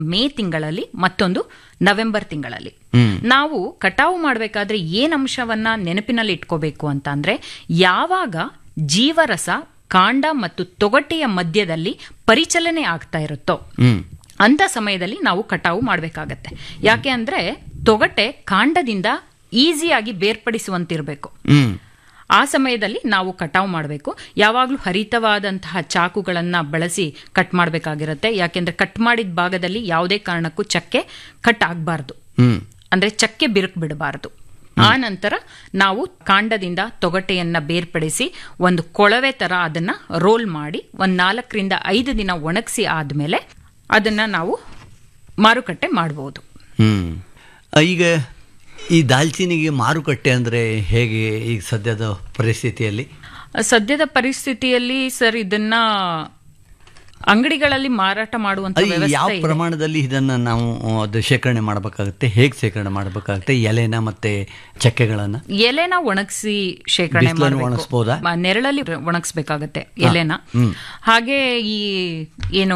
ಮೇ ತಿಂಗಳಲ್ಲಿ ಮತ್ತೊಂದು ನವೆಂಬರ್ ತಿಂಗಳಲ್ಲಿ ಹ್ಮ್. ನಾವು ಕಟಾವು ಮಾಡಬೇಕಾದ್ರೆ ಏನ್ ಅಂಶವನ್ನ ನೆನಪಿನಲ್ಲಿ ಇಟ್ಕೋಬೇಕು ಅಂತ ಅಂದ್ರೆ ಯಾವಾಗ ಜೀವರಸ ಕಾಂಡ ಮತ್ತು ತೊಗಟೆಯ ಮಧ್ಯದಲ್ಲಿ ಪರಿಚಲನೆ ಆಗ್ತಾ ಇರುತ್ತೋ ಹ್ಮ್ ಅಂತ ಸಮಯದಲ್ಲಿ ನಾವು ಕಟಾವು ಮಾಡಬೇಕಾಗತ್ತೆ ಯಾಕೆ ಅಂದ್ರೆ ತೊಗಟೆ ಕಾಂಡದಿಂದ ಈಸಿಯಾಗಿ ಬೇರ್ಪಡಿಸುವಂತಿರಬೇಕು ಹ್ಮ್ ಆ ಸಮಯದಲ್ಲಿ ನಾವು ಕಟಾವು ಮಾಡಬೇಕು ಯಾವಾಗಲೂ ಹರಿತವಾದಂತಹ ಚಾಕುಗಳನ್ನ ಬಳಸಿ ಕಟ್ ಮಾಡಬೇಕಾಗಿರುತ್ತೆ ಯಾಕೆಂದ್ರೆ ಕಟ್ ಮಾಡಿದ ಭಾಗದಲ್ಲಿ ಯಾವುದೇ ಕಾರಣಕ್ಕೂ ಚಕ್ಕೆ ಕಟ್ ಆಗಬಾರ್ದು ಹ್ಮ್ ಅಂದ್ರೆ ಚಕ್ಕೆ ಬಿರುಕು ಬಿಡಬಾರದು ಆ ನಂತರ ನಾವು ಕಾಂಡದಿಂದ ತೊಗಟೆಯನ್ನ ಬೇರ್ಪಡಿಸಿ ಒಂದು ಕೊಳವೆ ತರ ಅದನ್ನ ರೋಲ್ ಮಾಡಿ ಒಂದ್ ನಾಲ್ಕರಿಂದ ಐದು ದಿನ ಒಣಗಿಸಿ ಆದ್ಮೇಲೆ ಅದನ್ನ ನಾವು ಮಾರುಕಟ್ಟೆ ಮಾಡಬಹುದು ಹ್ಮ್ ಆ, ಈಗ ಈ ದಾಲ್ಚಿನಿಗೆ ಮಾರುಕಟ್ಟೆ ಅಂದ್ರೆ ಹೇಗೆ ಈಗ ಸದ್ಯದ ಪರಿಸ್ಥಿತಿಯಲ್ಲಿ ಸದ್ಯದ ಪರಿಸ್ಥಿತಿಯಲ್ಲಿ ಸರ್ ಇದನ್ನ ಅಂಗಡಿಗಳಲ್ಲಿ ಮಾರಾಟ ಮಾಡುವಂತ ಅದು ಯಾವ ವ್ಯವಸ್ಥೆ ಇದೆ. ಪ್ರಮಾಣದಲ್ಲಿ ಇದನ್ನ ನಾವು ಅದು ಶೇಖರಣೆ ಮಾಡಬೇಕಾಗುತ್ತೆ ಹೇಗೆ ಶೇಖರಣೆ ಮಾಡಬೇಕಾಗುತ್ತೆ ಎಲೆನ ಮತ್ತೆ ಚಕ್ಕೆಗಳನ್ನ ಎಲೆನ ಒಣಗಿಸಿ ಶೇಖರಣೆ ಬಿಸ್ಲಲ್ಲಿ ಮಾಡಬೇಕು ಒಣಗಿಸ್ಬೋದಾ? ನೆರಳಲ್ಲಿ ಒಣಗಿಸ್ಬೇಕಾಗತ್ತೆ ಎಲೆನ ಹಾಗೆ ಈ ಏನು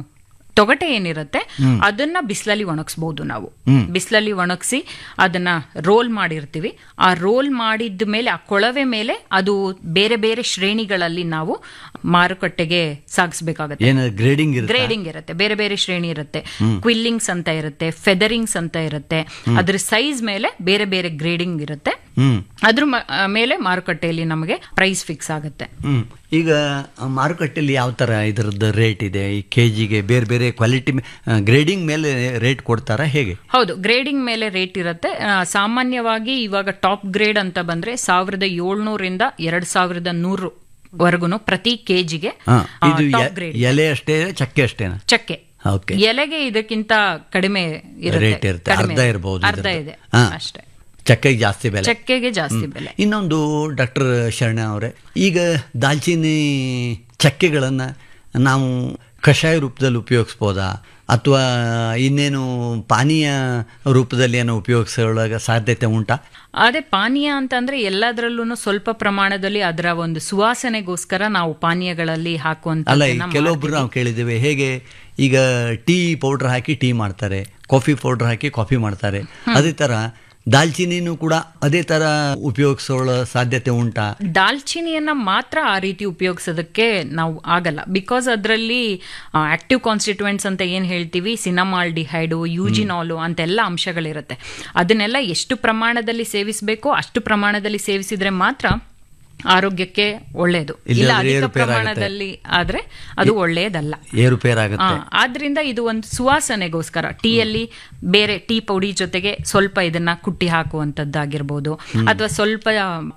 ತೊಗಟೆ ಏನಿರುತ್ತೆ ಅದನ್ನ ಬಿಸಿಲಲ್ಲಿ ಒಣಗಿಸ್ಬೋದು ನಾವು ಬಿಸಿಲಲ್ಲಿ ಒಣಗಿಸಿ ಅದನ್ನ ರೋಲ್ ಮಾಡಿರ್ತೀವಿ ಆ ರೋಲ್ ಮಾಡಿದ ಮೇಲೆ ಆ ಕೊಳವೆ ಮೇಲೆ ಅದು ಬೇರೆ ಬೇರೆ ಶ್ರೇಣಿಗಳಲ್ಲಿ ನಾವು ಮಾರುಕಟ್ಟೆಗೆ ಸಾಗಿಸ್ಬೇಕಾಗತ್ತೆ ಏನು ಗ್ರೇಡಿಂಗ್ ಇರುತ್ತೆ ಗ್ರೇಡಿಂಗ್ ಇರುತ್ತೆ ಬೇರೆ ಬೇರೆ ಶ್ರೇಣಿ ಇರುತ್ತೆ ಕ್ವಿಲ್ಲಿಂಗ್ಸ್ ಅಂತ ಇರುತ್ತೆ ಫೆದರಿಂಗ್ಸ್ ಅಂತ ಇರುತ್ತೆ ಅದ್ರ ಸೈಜ್ ಮೇಲೆ ಬೇರೆ ಬೇರೆ ಗ್ರೇಡಿಂಗ್ ಇರುತ್ತೆ ಹ್ಮ್ ಅದ್ರ ಮ- ಆ, ಮೇಲೆ ಮಾರುಕಟ್ಟೆಯಲ್ಲಿ ನಮಗೆ ಪ್ರೈಸ್ ಫಿಕ್ಸ್ ಆಗುತ್ತೆ ಹ್ಮ್ ಈಗ ಮಾರುಕಟ್ಟೆಯಲ್ಲಿ ಯಾವ ತರ ಇದರದ್ದು ರೇಟ್ ಇದೆ ಈ ಕೆಜಿಗೆ ಬೇರೆ ಬೇರೆ ಕ್ವಾಲಿಟಿ ಗ್ರೇಡಿಂಗ್ ಮೇಲೆ ರೇಟ್ ಕೊಡ್ತಾರಾ ಹೇಗೆ ಹೌದು ಗ್ರೇಡಿಂಗ್ ಮೇಲೆ ರೇಟ್ ಇರುತ್ತೆ ಆ, ಸಾಮಾನ್ಯವಾಗಿ ಇವಾಗ ಟಾಪ್ ಗ್ರೇಡ್ ಅಂತ ಬಂದ್ರೆ ಸಾವಿರದ ಏಳ್ನೂರಿಂದ ಎರಡ್ ಸಾವಿರದ ನೂರು ವರ್ಗುನು ಪ್ರತಿ ಕೆಜಿಗೆ ಹಾ, ಇದು ಟಾಪ್ ಎ- ಗ್ರೇಡ್ ಎಲೆ ಅಷ್ಟೇ ಚಕ್ಕೆ ಅಷ್ಟೇನಾ ಚಕ್ಕೆ ಓಕೆ ಎಲೆಗೆ ಇದಕ್ಕಿಂತ ಕಡಿಮೆ ರೇಟ್ ಇರುತ್ತೆ ಕಡಿಮೆ ಅರ್ಧ ಇರಬಹುದು ಅರ್ಧ ಇದೆ ಅಷ್ಟೇ ಚಕ್ಕೆಗೆ ಜಾಸ್ತಿ ಬೆಲೆ ಚಕ್ಕೆಗೆ ಜಾಸ್ತಿ ಬೆಲೆ ಇನ್ನೊಂದು ಡಾಕ್ಟರ್ ಶರಣ ಅವರೇ ಈಗ ದಾಲ್ಚಿನ್ನಿ ಚಕ್ಕೆಗಳನ್ನ ನಾವು ಕಷಾಯ ರೂಪದಲ್ಲಿ ಉಪಯೋಗಿಸ್ಬೋದಾ ಅಥವಾ ಇನ್ನೇನು ಪಾನೀಯ ರೂಪದಲ್ಲಿ ಏನೋ ಉಪಯೋಗಿಸೋಳಗ ಸಾಧ್ಯತೆ ಉಂಟಾ ಅದೇ ಪಾನೀಯ ಅಂತಂದ್ರೆ ಎಲ್ಲದರಲ್ಲೂ ಸ್ವಲ್ಪ ಪ್ರಮಾಣದಲ್ಲಿ ಅದರ ಒಂದು ಸುವಾಸನೆಗೋಸ್ಕರ ನಾವು ಪಾನೀಯಗಳಲ್ಲಿ ಹಾಕುವಂತ ಅಲ್ಲ ಈ ಕೆಲವೊಬ್ರು ನಾವು ಕೇಳಿದ್ದೇವೆ ಹೇಗೆ ಈಗ ಟೀ ಪೌಡರ್ ಹಾಕಿ ಟೀ ಮಾಡ್ತಾರೆ ಕಾಫಿ ಪೌಡರ್ ಹಾಕಿ ಕಾಫಿ ಮಾಡ್ತಾರೆ ಅದೇ ತರ ದಾಲ್ಚಿನಿನೂ ಕೂಡ ಅದೇ ತರ ಉಪಯೋಗಿಸೋಳ ಸಾಧ್ಯತೆ ಉಂಟಾ ದಾಲ್ಚಿನಿಯನ್ನ ಮಾತ್ರ ಆ ರೀತಿ ಉಪಯೋಗಿಸೋದಕ್ಕೆ ನಾವು ಆಗಲ್ಲ ಬಿಕಾಸ್ ಅದರಲ್ಲಿ ಆಕ್ಟಿವ್ ಕಾನ್ಸ್ಟಿಟ್ಯೂಯೆಂಟ್ಸ್ ಅಂತ ಏನ್ ಹೇಳ್ತೀವಿ ಸಿನಮಾಲ್ ಡಿಹೈಡು ಯೂಜಿನಾಲು ಅಂತೆಲ್ಲ ಅಂಶಗಳಿರುತ್ತೆ ಅದನ್ನೆಲ್ಲ ಎಷ್ಟು ಪ್ರಮಾಣದಲ್ಲಿ ಸೇವಿಸಬೇಕೋ ಅಷ್ಟು ಪ್ರಮಾಣದಲ್ಲಿ ಸೇವಿಸಿದ್ರೆ ಮಾತ್ರ ಆರೋಗ್ಯಕ್ಕೆ ಒಳ್ಳೆಯದು ಇಲ್ಲ ಇಲ್ಲಾಂದ್ರೆ ಅಧಿಕ ಏರುಪೇರಾಗುತ್ತೆ. ಪ್ರಮಾಣದಲ್ಲಿ ಆದ್ರೆ ಅದು ಒಳ್ಳೆಯದಲ್ಲ ಏರುಪೇರಾಗುತ್ತೆ ಆ, ಆದ್ರಿಂದ ಇದು ಒಂದು ಸುವಾಸನೆಗೋಸ್ಕರ ಟೀಯಲ್ಲಿ ಬೇರೆ ಟೀ ಪೌಡಿ ಜೊತೆಗೆ ಸ್ವಲ್ಪ ಇದನ್ನ ಕುಟ್ಟಿ ಹಾಕುವಂತದ್ದಾಗಿರ್ಬೋದು ಅಥವಾ ಸ್ವಲ್ಪ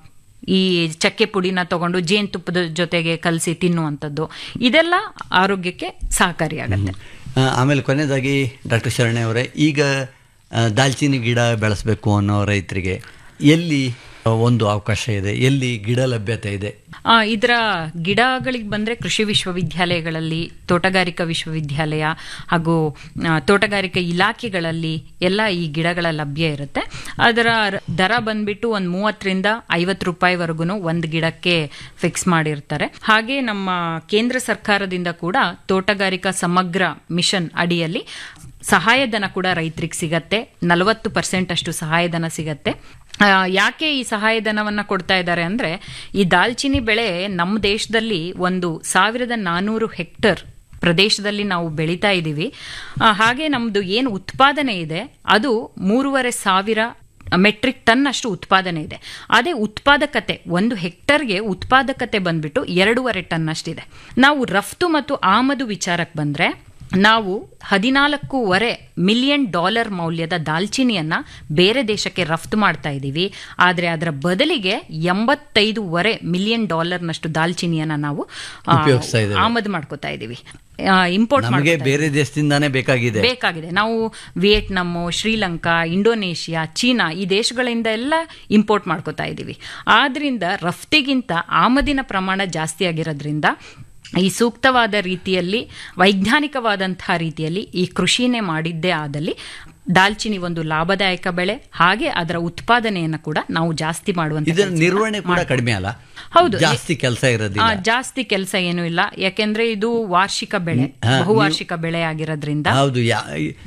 ಈ ಚಕ್ಕೆ ಪುಡಿನ ತಗೊಂಡು ಜೇನುತುಪ್ಪದ ಜೊತೆಗೆ ಕಲಸಿ ತಿನ್ನುವಂಥದ್ದು ಇದೆಲ್ಲ ಆರೋಗ್ಯಕ್ಕೆ ಸಹಕಾರಿಯಾಗತ್ತೆ ಆ, ಆಮೇಲೆ ಕೊನೆಯದಾಗಿ ಡಾಕ್ಟರ್ ಶರಣೆ ಅವರೇ ಈಗ ಆ, ದಾಲ್ಚಿನ್ನಿ ಗಿಡ ಬೆಳೆಸಬೇಕು ಅನ್ನೋ ರೈತರಿಗೆ ಎಲ್ಲಿ ಆ, ಒಂದು ಅವಕಾಶ ಇದೆ ಎಲ್ಲಿ ಗಿಡ ಲಭ್ಯತೆ ಇದೆ ಆ, ಇದರ ಗಿಡಗಳಿಗೆ ಬಂದ್ರೆ ಕೃಷಿ ವಿಶ್ವವಿದ್ಯಾಲಯಗಳಲ್ಲಿ ತೋಟಗಾರಿಕಾ ವಿಶ್ವವಿದ್ಯಾಲಯ ಹಾಗೂ ಆ, ತೋಟಗಾರಿಕಾ ಇಲಾಖೆಗಳಲ್ಲಿ ಎಲ್ಲ ಈ ಗಿಡಗಳ ಲಭ್ಯ ಇರುತ್ತೆ ಅದರ ರ- ದರ ಬಂದ್ಬಿಟ್ಟು ಒಂದು ಮೂವತ್ತರಿಂದ ಐವತ್ತು ರೂಪಾಯಿವರೆಗೂ ಒಂದು ಗಿಡಕ್ಕೆ ಫಿಕ್ಸ್ ಮಾಡಿರ್ತಾರೆ ಹಾಗೆ ನಮ್ಮ ಕೇಂದ್ರ ಸರ್ಕಾರದಿಂದ ಕೂಡ ತೋಟಗಾರಿಕಾ ಸಮಗ್ರ ಮಿಷನ್ ಅಡಿಯಲ್ಲಿ ಸಹಾಯಧನ ಕೂಡ ರೈತರಿಗೆ ಸಿಗತ್ತೆ ನಲವತ್ತು ಪರ್ಸೆಂಟ್ ಅಷ್ಟು ಸಹಾಯಧನ ಸಿಗತ್ತೆ ಆ, ಯಾಕೆ ಈ ಸಹಾಯಧನವನ್ನ ಕೊಡ್ತಾ ಇದ್ದಾರೆ ಅಂದ್ರೆ ಈ ದಾಲ್ಚಿನ್ನಿ ಬೆಳೆ ನಮ್ಮ ದೇಶದಲ್ಲಿ ಒಂದು ಸಾವಿರದ ನಾನೂರು ಹೆಕ್ಟರ್ ಪ್ರದೇಶದಲ್ಲಿ ನಾವು ಬೆಳೀತಾ ಇದ್ದೀವಿ ಆ, ಹಾಗೆ ನಮ್ದು ಏನು ಉತ್ಪಾದನೆ ಇದೆ ಅದು ಮೂರುವರೆ ಸಾವಿರ ಮೆಟ್ರಿಕ್ ಟನ್ ಅಷ್ಟು ಉತ್ಪಾದನೆ ಇದೆ ಅದೇ ಉತ್ಪಾದಕತೆ ಒಂದು ಹೆಕ್ಟರ್ಗೆ ಉತ್ಪಾದಕತೆ ಬಂದ್ಬಿಟ್ಟು ಎರಡೂವರೆ ಟನ್ ಅಷ್ಟಿದೆ ನಾವು ರಫ್ತು ಮತ್ತು ಆಮದು ವಿಚಾರಕ್ಕೆ ಬಂದ್ರೆ ನಾವು ಹದಿನಾಲ್ಕೂವರೆ ಮಿಲಿಯನ್ ಡಾಲರ್ ಮೌಲ್ಯದ ದಾಲ್ಚಿನಿಯನ್ನ ಬೇರೆ ದೇಶಕ್ಕೆ ರಫ್ತು ಮಾಡ್ತಾ ಇದ್ದೀವಿ ಆದರೆ ಅದರ ಬದಲಿಗೆ ಎಂಬತ್ತೈದೂವರೆ ಮಿಲಿಯನ್ ಡಾಲರ್ನಷ್ಟು ದಾಲ್ಚಿನಿಯನ್ನ ನಾವು ಆ, ಉಪಯೋಗಿಸ್ತಾ ಇದ್ದೇವೆ. ಆಮದು ಮಾಡ್ಕೋತಾ ಇದ್ದೀವಿ ಇಂಪೋರ್ಟ್ ನಮಗೆ ಬೇರೆ ದೇಶದಿಂದಾನೇ ಬೇಕಾಗಿದೆ ಬೇಕಾಗಿದೆ ನಾವು ವಿಯೆಟ್ನಾಮ್ ಶ್ರೀಲಂಕಾ ಇಂಡೋನೇಷಿಯಾ ಚೀನಾ ಈ ದೇಶಗಳಿಂದ ಎಲ್ಲ ಇಂಪೋರ್ಟ್ ಮಾಡ್ಕೋತಾ ಇದ್ದೀವಿ ಆದ್ರಿಂದ ರಫ್ತಿಗಿಂತ ಆಮದಿನ ಪ್ರಮಾಣ ಜಾಸ್ತಿ ಆಗಿರೋದ್ರಿಂದ ಈ ಸೂಕ್ತವಾದ ರೀತಿಯಲ್ಲಿ ವೈಜ್ಞಾನಿಕವಾದಂತಹ ರೀತಿಯಲ್ಲಿ ಈ ಕೃಷಿನೇ ಮಾಡಿದ್ದೇ ಆದಲ್ಲಿ ದಾಲ್ಚಿನಿ ಒಂದು ಲಾಭದಾಯಕ ಬೆಳೆ ಹಾಗೆ ಅದರ ಉತ್ಪಾದನೆಯನ್ನು ಕೂಡ ನಾವು ಜಾಸ್ತಿ ಮಾಡುವಂತ ಇದರ ನಿರ್ವಹಣೆ ಕೂಡ ಕಡಿಮೆ ಅಲ್ಲ ಹೌದು. ಜಾಸ್ತಿ ಕೆಲಸ ಇರೋದಿಲ್ಲ ಆ, ಜಾಸ್ತಿ ಕೆಲಸ ಏನೂ ಇಲ್ಲ ಯಾಕೆಂದ್ರೆ ಇದು ವಾರ್ಷಿಕ ಬೆಳೆ ಹಾ, ಬಹುವಾರ್ಷಿಕ ಬೆಳೆ ಆಗಿರೋದ್ರಿಂದ ಹೌದು ಯಾ-